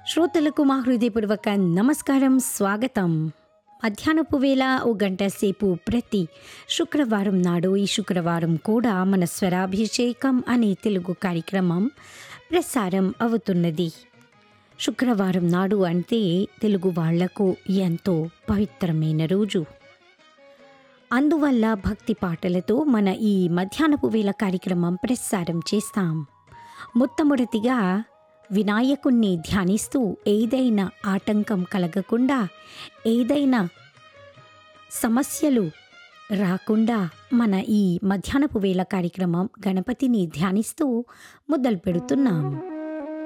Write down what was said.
శ్రోతలకు మా హృదయపూర్వక నమస్కారం స్వాగతం మధ్యాహ్నపు వేళ ఓ గంట సేపు ప్రతి శుక్రవారం నాడు ఈ శుక్రవారం కూడా మన స్వరాభిషేకం అనే తెలుగు కార్యక్రమం ప్రసారం అవుతున్నది శుక్రవారం నాడు అంటే తెలుగు వాళ్లకు ఎంతో పవిత్రమైన రోజు అందువల్ల భక్తి పాటలతో మన ఈ మధ్యాహ్నపు వేళ కార్యక్రమం ప్రసారం చేస్తాం మొట్టమొదటిగా వినాయకుణ్ణి ధ్యానిస్తూ ఏదైనా ఆటంకం కలగకుండా ఏదైనా సమస్యలు రాకుండా మన ఈ మధ్యాహ్నపు వేళ కార్యక్రమం గణపతిని ధ్యానిస్తూ మొదలు పెడుతున్నాం